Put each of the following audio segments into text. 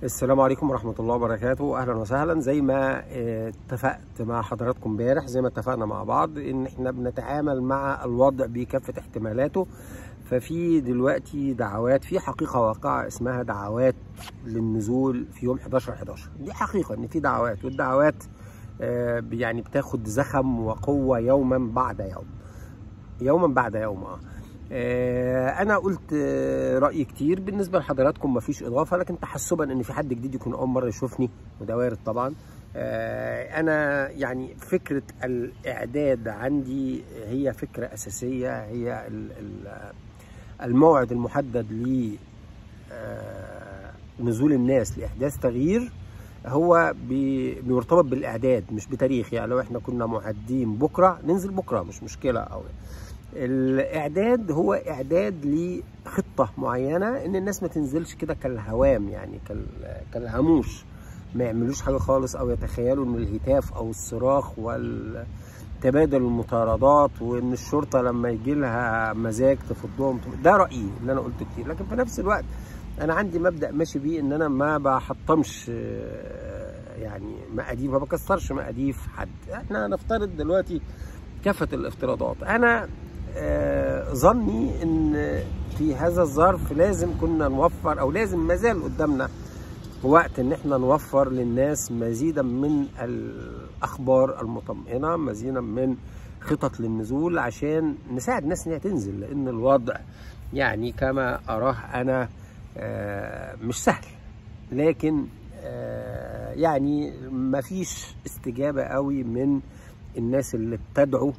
السلام عليكم ورحمة الله وبركاته أهلا وسهلا زي ما آه، اتفقت مع حضراتكم امبارح زي ما اتفقنا مع بعض إن احنا بنتعامل مع الوضع بكافة احتمالاته ففي دلوقتي دعوات في حقيقة واقعة اسمها دعوات للنزول في يوم 11 11 دي حقيقة إن في دعوات والدعوات آه، يعني بتاخد زخم وقوة يوما بعد يوم يوما بعد يوم اه آه، انا قلت آه، رايي كتير بالنسبه لحضراتكم مفيش اضافه لكن تحسبا ان في حد جديد يكون اول مره يشوفني وده وارد طبعا آه، انا يعني فكره الاعداد عندي هي فكره اساسيه هي ال- ال- الموعد المحدد ل آه، نزول الناس لاحداث تغيير هو بي- مرتبط بالاعداد مش بتاريخ يعني لو احنا كنا معدين بكره ننزل بكره مش مشكله او الاعداد هو اعداد لخطه معينه ان الناس ما تنزلش كده كالهوام يعني كال- كالهموش ما يعملوش حاجه خالص او يتخيلوا ان الهتاف او الصراخ والتبادل المطاردات وان الشرطه لما يجي لها مزاج تفضهم ده رايي اللي انا قلته كتير لكن في نفس الوقت انا عندي مبدا ماشي بيه ان انا ما بحطمش آه، يعني مقاديف ما بكسرش مقاديف حد احنا هنفترض دلوقتي كافه الافتراضات انا آه، ظني ان في هذا الظرف لازم كنا نوفر او لازم ما زال قدامنا وقت ان احنا نوفر للناس مزيدا من الاخبار المطمئنه مزيدا من خطط للنزول عشان نساعد الناس ان هي تنزل لان الوضع يعني كما اراه انا آه، مش سهل لكن آه، يعني مفيش استجابه قوي من الناس اللي بتدعو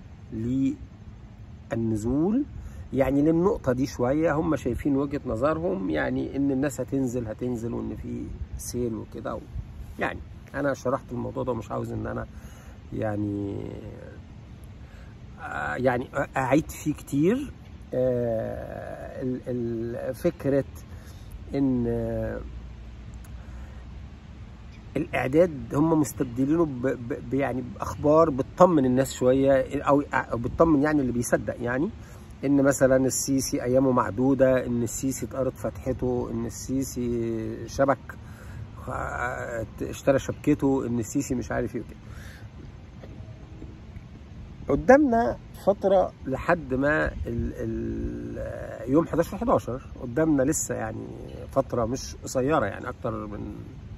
للنزول يعني للنقطة دي شوية هم شايفين وجهة نظرهم يعني إن الناس هتنزل هتنزل وإن في سيل وكده و... يعني أنا شرحت الموضوع ده ومش عاوز إن أنا يعني آه، يعني أعيد فيه كتير آه، ال- ال- فكرة إن آه، الاعداد هم مستبدلينه ب ب ب- يعني باخبار بتطمن الناس شويه او أو بتطمن يعني اللي بيصدق يعني ان مثلا السيسي ايامه معدوده ان السيسي اتقرت فتحته ان السيسي شبك آه، اشترى شبكته ان السيسي مش عارف ايه وكده قدامنا فترة لحد ما ال ال يوم 11 11 قدامنا لسه يعني فترة مش قصيرة يعني أكتر من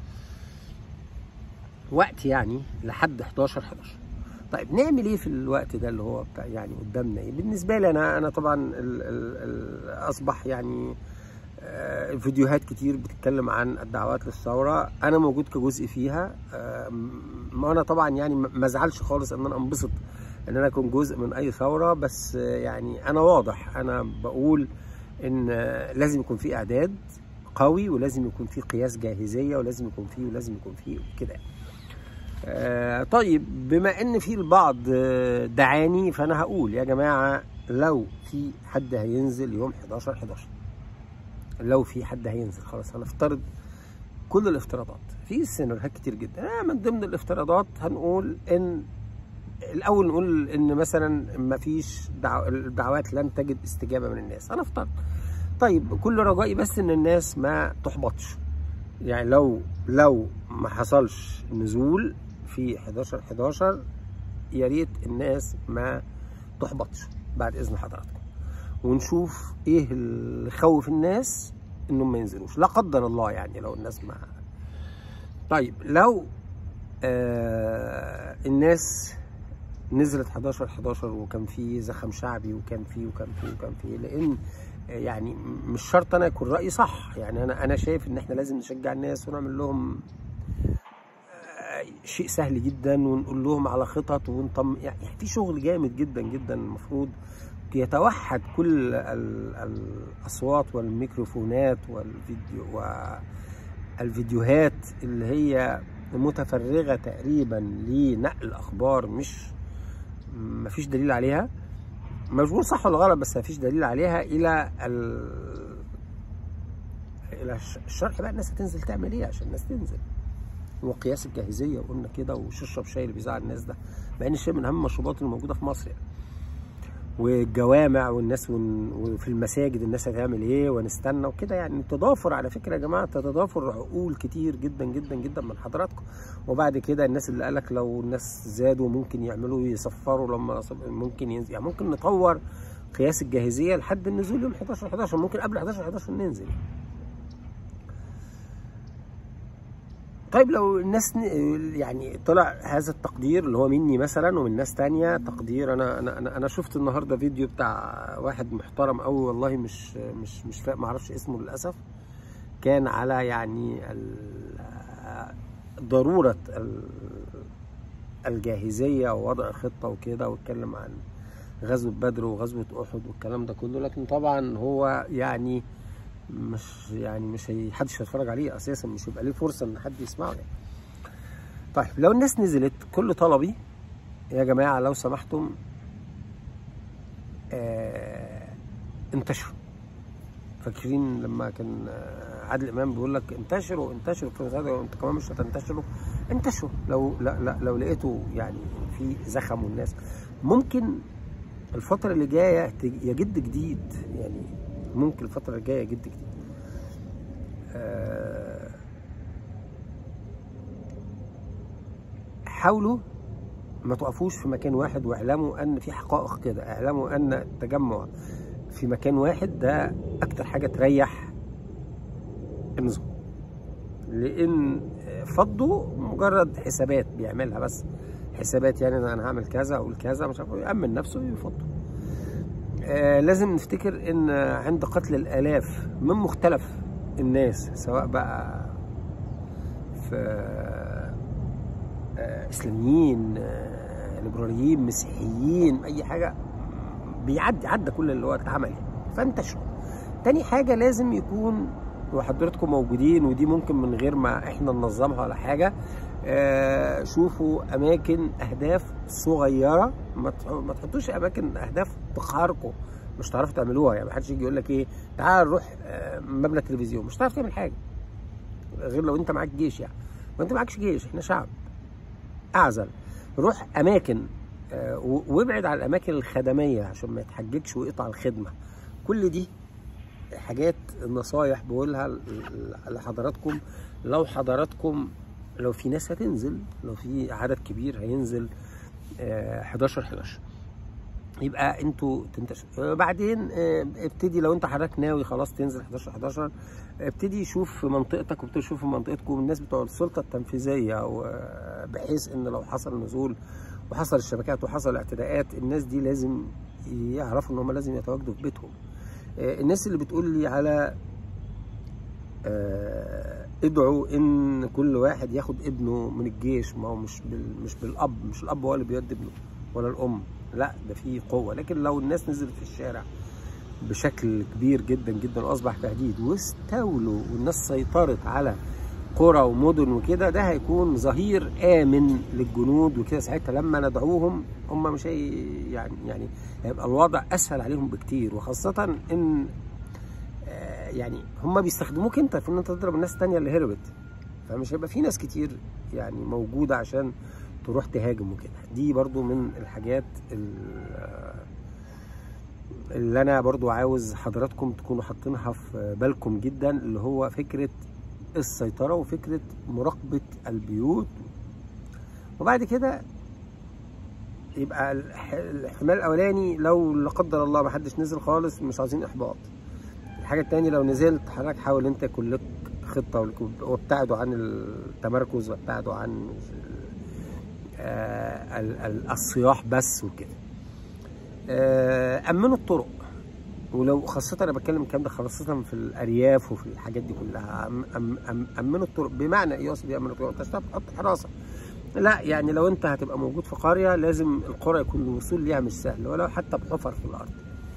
وقت يعني لحد 11 11 طيب نعمل ايه في الوقت ده اللي هو بتاع يعني قدامنا ايه بالنسبه لي انا انا طبعا ال ال ال اصبح يعني آه، فيديوهات كتير بتتكلم عن الدعوات للثوره انا موجود كجزء فيها آه، ما انا طبعا يعني ما ما ازعلش خالص ان انا انبسط ان انا اكون جزء من اي ثوره بس آه، يعني انا واضح انا بقول ان آه، لازم يكون في اعداد قوي ولازم يكون في قياس جاهزيه ولازم يكون في ولازم يكون في كده آه، طيب بما ان في البعض آه، دعاني فانا هقول يا جماعه لو في حد هينزل يوم 11 11 لو في حد هينزل خلاص هنفترض كل الافتراضات في سيناريوهات كتير جدا آه من ضمن الافتراضات هنقول ان الاول نقول ان مثلا ما فيش دعو... الدعوات لن تجد استجابه من الناس انا افترض طيب كل رجائي بس ان الناس ما تحبطش يعني لو لو ما حصلش نزول في 11 11 يا ريت الناس ما تحبطش بعد اذن حضراتكم ونشوف ايه اللي يخوف الناس انهم ما ينزلوش لا قدر الله يعني لو الناس ما طيب لو آه الناس نزلت 11 11 وكان في زخم شعبي وكان في وكان في وكان في لان يعني مش شرط انا يكون رايي صح يعني انا انا شايف ان احنا لازم نشجع الناس ونعمل لهم آه، شيء سهل جدا ونقول لهم على خطط ونطم يعني في شغل جامد جدا جدا المفروض يتوحد كل ال- الاصوات والميكروفونات والفيديو والفيديوهات اللي هي متفرغه تقريبا لنقل اخبار مش مفيش دليل عليها مش بقول صح ولا غلط بس مفيش دليل عليها الى ال... الى الش- الشرح بقى الناس هتنزل تعمل ايه عشان الناس تنزل وقياس الجاهزيه وقلنا كده وتشرب شاي اللي بيزعل الناس ده مع ان الشاي من اهم المشروبات اللي موجوده في مصر يعني. والجوامع والناس ون- وفي المساجد الناس هتعمل ايه ونستنى وكده يعني تضافر على فكره يا جماعه تتضافر عقول كتير جدا جدا جدا من حضراتكم وبعد كده الناس اللي قالك لو الناس زادوا ممكن يعملوا يصفروا لما يصف- ممكن ينزل يعني ممكن نطور قياس الجاهزيه لحد النزول يوم 11 11 ممكن قبل 11 11 ننزل طيب لو الناس ن- يعني طلع هذا التقدير اللي هو مني مثلا ومن ناس تانية تقدير انا انا انا, أنا شفت النهارده فيديو بتاع واحد محترم قوي والله مش مش مش فاهم ما اعرفش اسمه للاسف كان على يعني ال- ضروره ال- الجاهزيه ووضع خطه وكده واتكلم عن غزوه بدر وغزوه احد والكلام ده كله لكن طبعا هو يعني مش يعني مش هي حدش هيتفرج عليه اساسا مش هيبقى ليه فرصه ان حد يسمعه يعني. طيب لو الناس نزلت كل طلبي يا جماعه لو سمحتم آه انتشروا فاكرين لما كان آه، عادل امام بيقول لك انتشروا انتشروا في الرسالة، انتوا كمان مش هتنتشروا انتشروا لو لا لا لو لقيتوا يعني في زخم والناس ممكن الفترة اللي جاية تج- يجد جديد يعني ممكن الفترة الجاية يجد جديد آه، حاولوا ما تقفوش في مكان واحد واعلموا ان في حقائق كده اعلموا ان التجمع في مكان واحد ده اكتر حاجة تريح النظام لان فضوا مجرد حسابات بيعملها بس حسابات يعني انا هعمل كذا اقول كذا مش عارف إيه، يامن نفسه ويفضوا آه لازم نفتكر ان عند قتل الالاف من مختلف الناس سواء بقى في آه اسلاميين آه ليبراليين مسيحيين اي حاجه بيعدي عدى كل اللي هو اتعمل يعني. فانتشروا تاني حاجه لازم يكون وحضراتكم موجودين ودي ممكن من غير ما احنا ننظمها ولا حاجه آه شوفوا اماكن اهداف صغيره ما تح- ما تحطوش اماكن اهداف تقهركم مش هتعرفوا تعملوها يعني ما حدش يجي يقول لك ايه تعال نروح آه، مبنى التلفزيون مش هتعرف تعمل حاجه غير لو انت معاك جيش يعني وانت معاكش جيش احنا شعب اعزل روح اماكن آه، و- وابعد عن الاماكن الخدميه عشان ما يتحججش ويقطع الخدمه كل دي حاجات نصايح بقولها ل- ل- لحضراتكم لو حضراتكم لو في ناس هتنزل لو في عدد كبير هينزل آه، 11 11 يبقى انتوا تنتشروا آه، بعدين آه، ابتدي لو انت حضرتك ناوي خلاص تنزل 11 11 ابتدي شوف في منطقتك وابتدي شوف في منطقتكم الناس بتوع السلطه التنفيذيه و- بحيث ان لو حصل نزول وحصل الشبكات وحصل اعتداءات الناس دي لازم يعرفوا ان هم لازم يتواجدوا في بيتهم آه، الناس اللي بتقول لي على آه، ادعوا ان كل واحد ياخد ابنه من الجيش ما هو مش بال مش بالاب مش الاب هو اللي بيودي ابنه ولا الام لا ده في قوه لكن لو الناس نزلت في الشارع بشكل كبير جدا جدا واصبح تهديد واستولوا والناس سيطرت على قرى ومدن وكده ده هيكون ظهير امن للجنود وكده ساعتها لما ندعوهم هم مش هي يعني يعني هيبقى الوضع اسهل عليهم بكتير وخاصه ان آه، يعني هم بيستخدموك انت في ان انت تضرب الناس التانية اللي هربت فمش هيبقى في ناس كتير يعني موجوده عشان تروح تهاجم وكده دي برضو من الحاجات ال- اللي انا برضو عاوز حضراتكم تكونوا حاطينها في بالكم جدا اللي هو فكره السيطره وفكره مراقبه البيوت وبعد كده يبقى الح- الاحتمال الاولاني لو لا قدر الله ما حدش نزل خالص مش عاوزين احباط الحاجه التانية لو نزلت حضرتك حاول انت يكون لك خطه ولك- وابتعدوا عن التمركز وابتعدوا عن آه، ال- ال- الصياح بس وكده آه، امنوا الطرق ولو خاصة أنا بتكلم الكلام ده خاصة في الأرياف وفي الحاجات دي كلها أم أم أم أمنوا الطرق بمعنى إيه قصدي أمنوا الطرق؟ أنت مش هتعرف تحط حراسة لا يعني لو أنت هتبقى موجود في قرية لازم القرى يكون الوصول ليها مش سهل ولو حتى بحفر في الأرض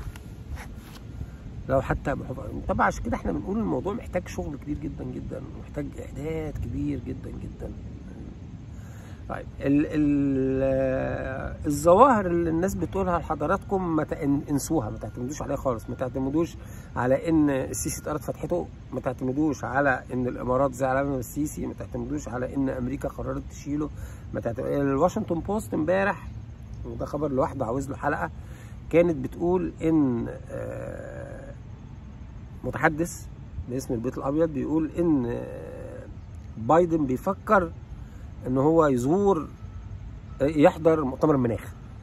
لو حتى بحفر طبعا عشان كده احنا بنقول الموضوع محتاج شغل كبير جدا جدا ومحتاج إعداد كبير جدا جدا طيب ال ال الظواهر اللي الناس بتقولها لحضراتكم ما تأن- انسوها ما تعتمدوش عليها خالص ما تعتمدوش على ان السيسي اتقرض فتحته ما تعتمدوش على ان الامارات زعلانه من السيسي ما تعتمدوش على ان امريكا قررت تشيله ما تعتمد الواشنطن بوست امبارح وده خبر لوحده عاوز له حلقه كانت بتقول ان آه، متحدث باسم البيت الابيض بيقول ان آه، بايدن بيفكر ان هو يزور آه، يحضر مؤتمر المناخ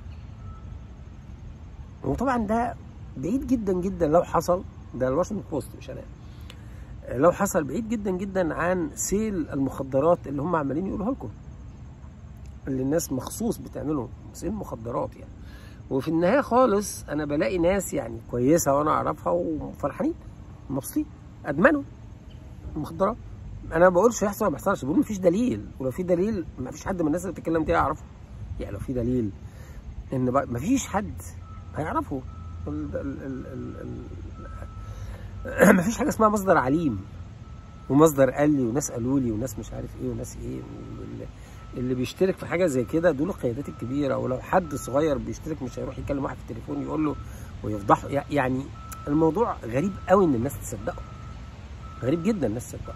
وطبعا ده بعيد جدا جدا لو حصل ده الواشنطن بوست مش انا آه، لو حصل بعيد جدا جدا عن سيل المخدرات اللي هم عمالين يقولوها لكم اللي الناس مخصوص بتعمله سيل مخدرات يعني وفي النهايه خالص انا بلاقي ناس يعني كويسه وانا اعرفها وفرحانين مبسوطين ادمنوا المخدرات انا ما بقولش يحصل ولا ما يحصلش بقول مفيش دليل ولو في دليل ما فيش حد من الناس اللي بتتكلم دي يعرفه يعني لو في دليل ان بقى ما فيش حد هيعرفه ال- ال- ال- ال- ال- ما فيش حاجه اسمها مصدر عليم ومصدر قال لي وناس قالوا لي وناس مش عارف ايه وناس ايه واللي- اللي بيشترك في حاجه زي كده دول القيادات الكبيره ولو حد صغير بيشترك مش هيروح يكلم واحد في التليفون يقول له ويفضحه يع- يعني الموضوع غريب قوي ان الناس تصدقه غريب جدا الناس تصدقه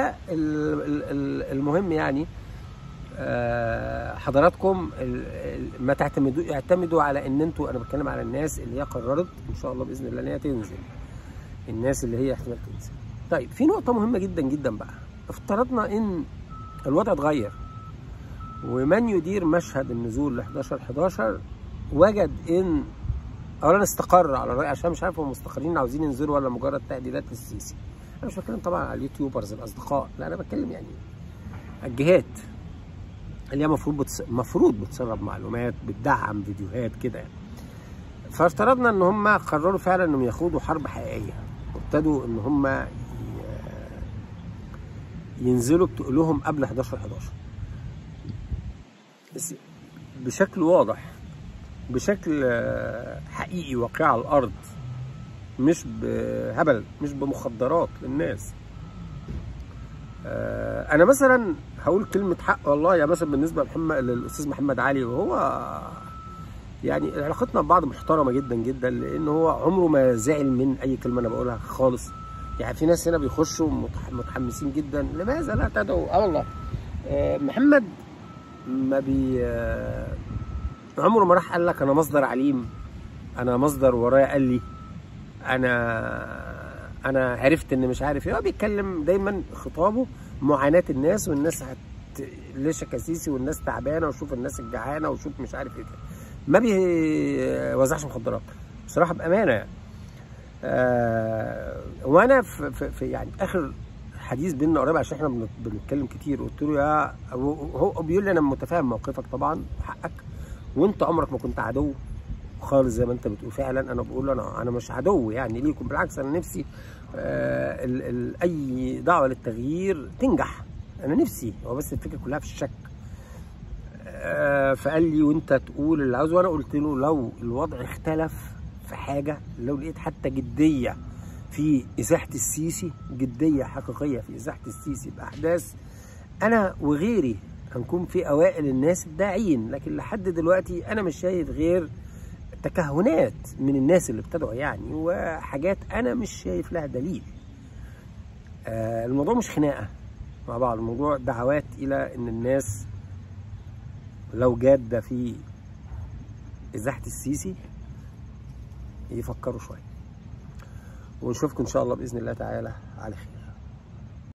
فالمهم يعني آه، حضراتكم ال- ال- ما تعتمدوا اعتمدوا على ان انتوا انا بتكلم على الناس اللي هي قررت ان شاء الله باذن الله ان هي تنزل الناس اللي هي احتمال تنزل طيب في نقطه مهمه جدا جدا بقى افترضنا ان الوضع اتغير ومن يدير مشهد النزول ل 11 11 وجد ان اولا استقر على الراي عشان مش عارف هم مستقرين عاوزين ينزلوا ولا مجرد تهديدات للسيسي انا مش بتكلم طبعا على اليوتيوبرز الاصدقاء لا انا بتكلم يعني الجهات اللي هي المفروض بتص... المفروض بتسرب معلومات بتدعم فيديوهات كده يعني فافترضنا ان هم قرروا فعلا انهم يخوضوا حرب حقيقيه وابتدوا ان هم ي... ينزلوا بتقولهم قبل 11 11 بس بشكل واضح بشكل آه، حقيقي واقعي على الارض مش بهبل مش بمخدرات للناس آه، انا مثلا هقول كلمه حق والله يعني مثلا بالنسبه لمحمد للاستاذ محمد علي وهو يعني علاقتنا ببعض محترمه جدا جدا لان هو عمره ما زعل من اي كلمه انا بقولها خالص يعني في ناس هنا بيخشوا متح- متحمسين جدا لماذا لا تدعو اه والله آه، محمد ما بي آه، عمره ما راح قال لك انا مصدر عليم انا مصدر ورايا قال لي انا انا عرفت ان مش عارف ايه هو بيتكلم دايما خطابه معاناه الناس والناس هت ليش يا كسيسي والناس تعبانه وشوف الناس الجعانه وشوف مش عارف ايه كده. ما بيوزعش مخدرات بصراحه بامانه يعني آه وانا في, في, في يعني اخر حديث بينا قريب عشان احنا بن- بنتكلم كتير قلت له يا هو هو بيقول لي انا متفاهم موقفك طبعا حقك وانت عمرك ما كنت عدو خالص زي ما انت بتقول فعلا انا بقول انا انا مش عدو يعني ليكم بالعكس انا نفسي آه ال ال اي دعوه للتغيير تنجح انا نفسي هو بس الفكره كلها في الشك آه فقال لي وانت تقول اللي عاوزه وانا قلت له لو الوضع اختلف في حاجه لو لقيت حتى جديه في ازاحه السيسي جديه حقيقيه في ازاحه السيسي باحداث انا وغيري هنكون في اوائل الناس الداعين لكن لحد دلوقتي انا مش شايف غير تكهنات من الناس اللي بتدعو يعني وحاجات انا مش شايف لها دليل آه الموضوع مش خناقه مع بعض الموضوع دعوات الى ان الناس لو جاد في ازاحه السيسي يفكروا شويه ونشوفكم ان شاء الله باذن الله تعالى على خير